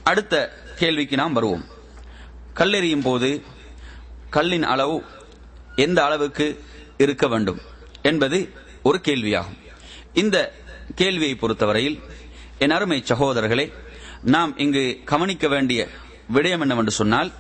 அடுத்த கேள்விக்கு நாம் வருவோம் கல்லெறியும் போது கல்லின் அளவு எந்த அளவுக்கு இருக்க வேண்டும் என்பது ஒரு கேள்வியாகும் இந்த கேள்வியை பொறுத்தவரையில் என் அருமை சகோதரர்களே நாம் இங்கு கவனிக்க வேண்டிய விடயம் என்னவென்று சொன்னால்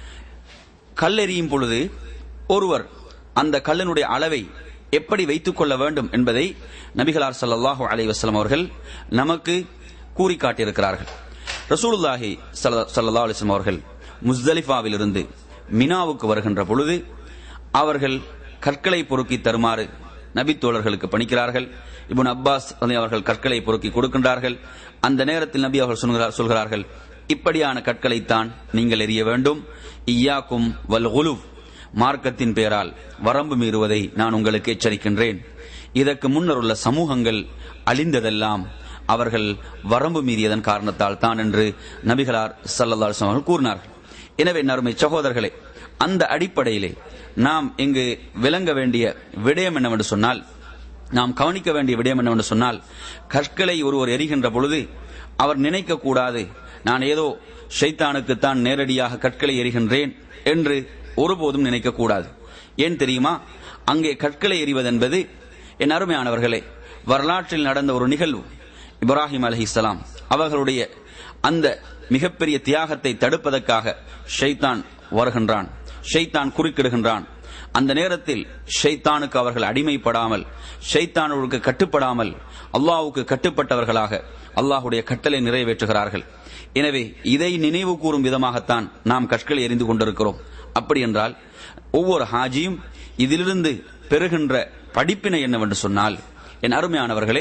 கல்லெறியும் பொழுது ஒருவர் அந்த கல்லினுடைய அளவை எப்படி வைத்துக் கொள்ள வேண்டும் என்பதை நபிகளார் ஸல்லல்லாஹு அலைஹி வஸல்லம் அவர்கள் நமக்கு கூறி காட்டியிருக்கிறார்கள் ரசூலுல்லாஹி ஸல்லல்லாஹு அலைஹி வஸல்லம் அவர்கள் முஸ்தலிஃபாவிலிருந்து மினாவுக்கு வருகின்ற பொழுது அவர்கள் கற்களை பொறுக்கி தருமாறு நபி தோழர்களுக்கு பணிக்கிறார்கள் இப்னு அப்பாஸ் அவர்கள் கற்களை பொறுக்கி கொடுக்கின்றார்கள் அந்த நேரத்தில் நபி அவர்கள் சொல்கிறார்- சொல்கிறார்கள் இப்படியான கற்களைத்தான் நீங்கள் எறிய வேண்டும் இய்யாக்கும் வல் குலுவ் மார்க்கத்தின் பெயரால் வரம்பு மீறுவதை நான் உங்களுக்கு எச்சரிக்கின்றேன் இதற்கு முன்னர் உள்ள சமூகங்கள் அழிந்ததெல்லாம் அவர்கள் வரம்பு மீறியதன் காரணத்தால் தான் என்று நபிகளார் ஸல்லல்லாஹு அலைஹி வஸல்லம் அவர்கள் கூறினார்கள் எனவே நறுமை சகோதரர்களே அந்த அடிப்படையிலே நாம் இங்கு விளங்க வேண்டிய விடயம் என்னவென்று சொன்னால் நாம் கவனிக்க வேண்டிய விடயம் என்னவென்று சொன்னால் கற்களை ஒருவர் எரிகின்ற பொழுது அவர் நினைக்க கூடாது நான் ஏதோ ஷைத்தானுக்குத்தான் நேரடியாக கற்களை எரிகின்றேன் என்று ஒருபோதும் நினைக்க கூடாது ஏன் தெரியுமா அங்கே கற்களை எறிவதென்பது என் அருமையானவர்களே வரலாற்றில் நடந்த ஒரு நிகழ்வு இப்ராஹிம் அலைஹிஸ்ஸலாம் அவர்களுடைய அந்த மிகப்பெரிய தியாகத்தை தடுப்பதற்காக ஷைத்தான் வருகின்றான் ஷைத்தான் குறுக்கிடுகின்றான் அந்த நேரத்தில் ஷைத்தானுக்கு அவர்கள் அடிமைப்படாமல் ஷைத்தானுக்கு கட்டுப்படாமல் அல்லாஹ்வுக்கு கட்டுப்பட்டவர்களாக அல்லாஹ்வுடைய கட்டளை நிறைவேற்றுகிறார்கள் எனவே இதை நினைவு கூறும் விதமாகத்தான் நாம் கற்களை எறிந்து கொண்டிருக்கிறோம் அப்படி என்றால் ஒவ்வொரு ஹாஜியும் இதிலிருந்து பெறுகின்ற படிப்பினை என்னவென்று சொன்னால் என் அருமையானவர்களே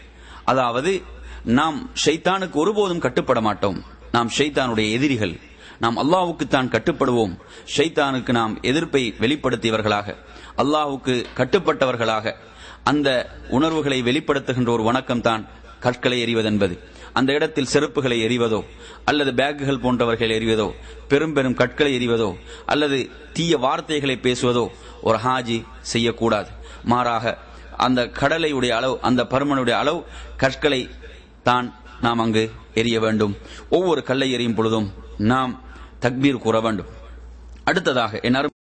அதாவது நாம் ஷைத்தானுக்கு ஒருபோதும் கட்டுப்பட மாட்டோம் நாம் ஷைத்தானுடைய எதிரிகள் நாம் அல்லாஹ்வுக்குத்தான் கட்டுப்படுவோம் ஷைத்தானுக்கு நாம் எதிர்ப்பை வெளிப்படுத்தியவர்களாக அல்லாஹ்வுக்கு கட்டுப்பட்டவர்களாக அந்த உணர்வுகளை வெளிப்படுத்துகின்ற ஒரு வணக்கம் தான் கற்களை எறிவதென்பது அந்த இடத்தில் செருப்புகளை எறிவதோ அல்லது பேக்குகள் போன்றவர்களை எறிவதோ பெரும் பெரும் கற்களை எறிவதோ அல்லது தீய வார்த்தைகளை பேசுவதோ ஒரு ஹாஜி செய்யக்கூடாது மாறாக அந்த கடலையுடைய அளவு அந்த பருமனுடைய அளவு கற்களை தான் நாம் அங்கு எரிய வேண்டும் ஒவ்வொரு கல்லை எறியும் பொழுதும் நாம் தக்பீர் கூற வேண்டும் அடுத்ததாக என் அருமை